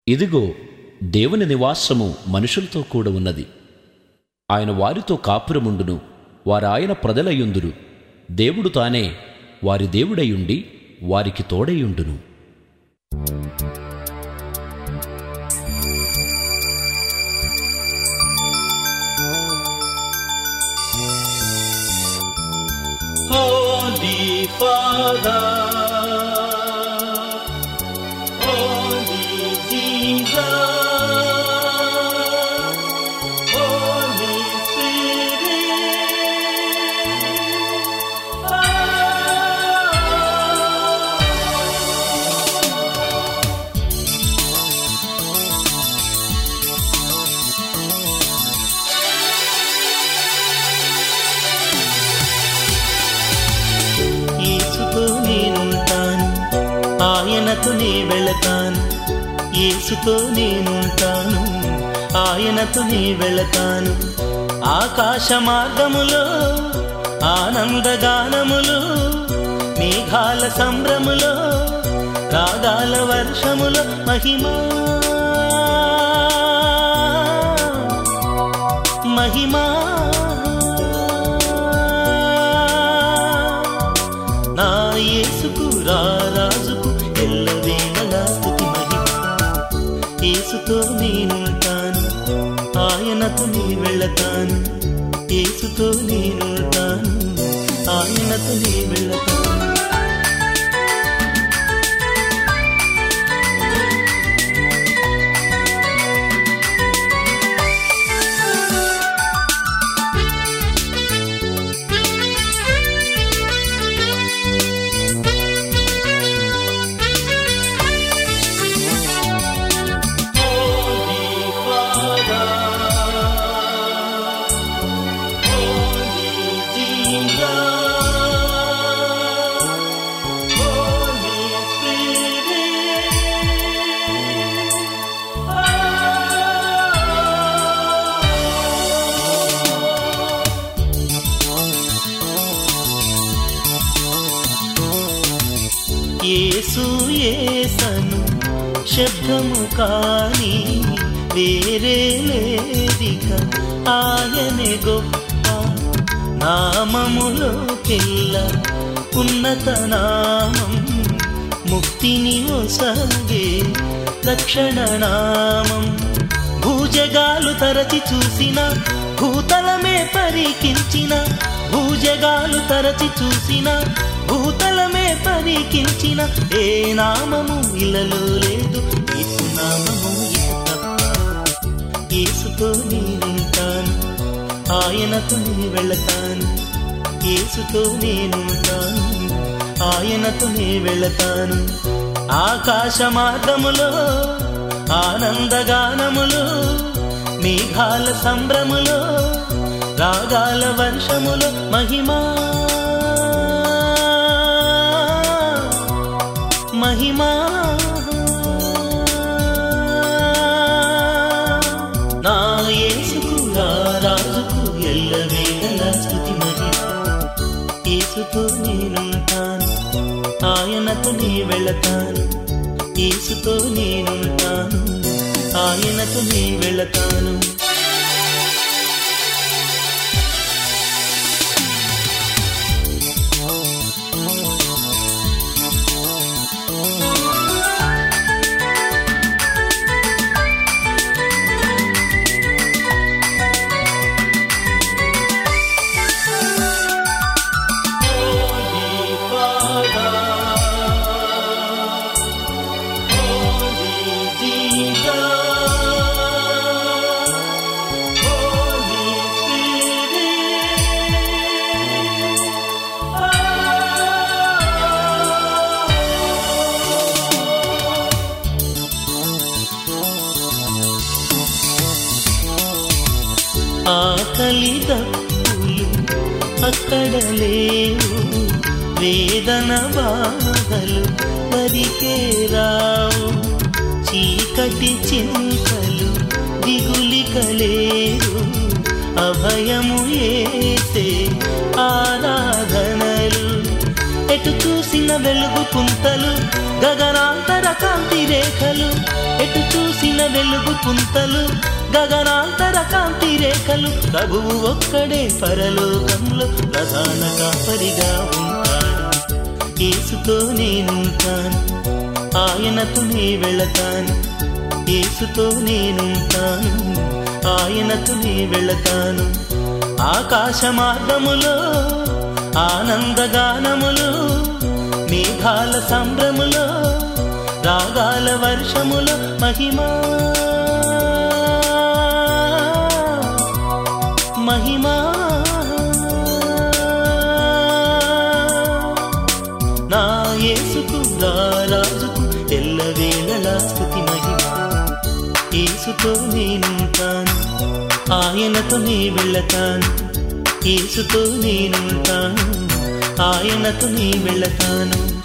ఇదిగో దేవుని నివాసము మనుషులతో కూడా ఉన్నది ఆయన వారితో కాపురముండును వారాయన ప్రజలయుందురు దేవుడు తానే వారి దేవుడయుండి వారికి తోడయుండును Holy Father, Holy Jesus, Holy Spirit. యేసుతో నేనుంటాను ఆయనతో నే వెళతాను యేసుతో నేనుంటాను ఆయనతో నే వెళతాను ఆకాశ మార్గములో ఆనందగానములో మేఘాల సంభ్రములో రాగాల వర్షములో మహిమా మహిమా నా యేసుకు రారాజుకు ఎల్లవేళలా స్తుతి మహిమ యేసుతో నేనుంటాను ఆయనతో నీ వెళతాను యేసుతో నేనుంటాను ఆయనతో నీ వెళతాను Holy Father, Holy Jesus, Holy Spirit. యేసు ఏసను శబ్దము కాని వేరే లేదిక ఆయనే గొప్ప నామములోకెల్ల ఉన్నత నామం ముక్తిని ఒసగే రక్షణ నామం భూజగాలు తరచి చూసిన భూతలమే పరికించిన భూజగాలు తరచి చూసిన భూతలమే పరికించిన ఏ నామము ఇలలో లేదు యేసు నామము ఇక తప్ప యేసుతో నేనుంటాను ఆయనతో నే వెళతాను యేసుతో నేనుంటాను ఆయనతో నే వెళతాను ఆకాశ మార్గములో ఆనందగానములో మేఘాల సంభ్రములో రాగాల వర్షములో మహిమా మహిమా నా యేసుకు నా రాజుకు ఎల్లవేళలా స్తుతి మహిమ యేసుతో నేనుంటాను ఆయనతో నే వెళతాను యేసుతో నేనుంటాను ఆయనతో నే వెళతాను Holy Father, Holy Jesus, Holy Spirit. ఆకలి దప్పులు అక్కడ లేవు వేదన బాధలు వరికే రావు చీకటి చింతలు దిగులిక లేవు అభయము ఏసే ఆరాధనలు ఎటు ఎటు చూసిన వెలుగు పుంతలు గగనాంతర కాంతి రేఖలు ఎటు చూసిన వెలుగు పుంతలు గగనాంతర కాంతి రేఖలు ప్రభువు ఒక్కడే పరలోకంలో ప్రధాన కాపరిగా ఉంటాడు యేసుతో నేనుంటాను ఆయనతో నే వెళతాను యేసుతో నేనుంటాను ఆయనతో నే వెళతాను ఆకాశ మార్గములో ఆనందగానములో మేఘాల సంభ్రములో రాగాల వర్షములో మహిమా మహిమా నా యేసుకు నా రాజుకు ఎల్లవేళలా స్థుతి మహిమ యేసుతో నేనుంటాను ఆయనతో నే వెళ్ళతాను యేసుతో నేనుంటాను ఆయనతో నే వెళ్ళతాను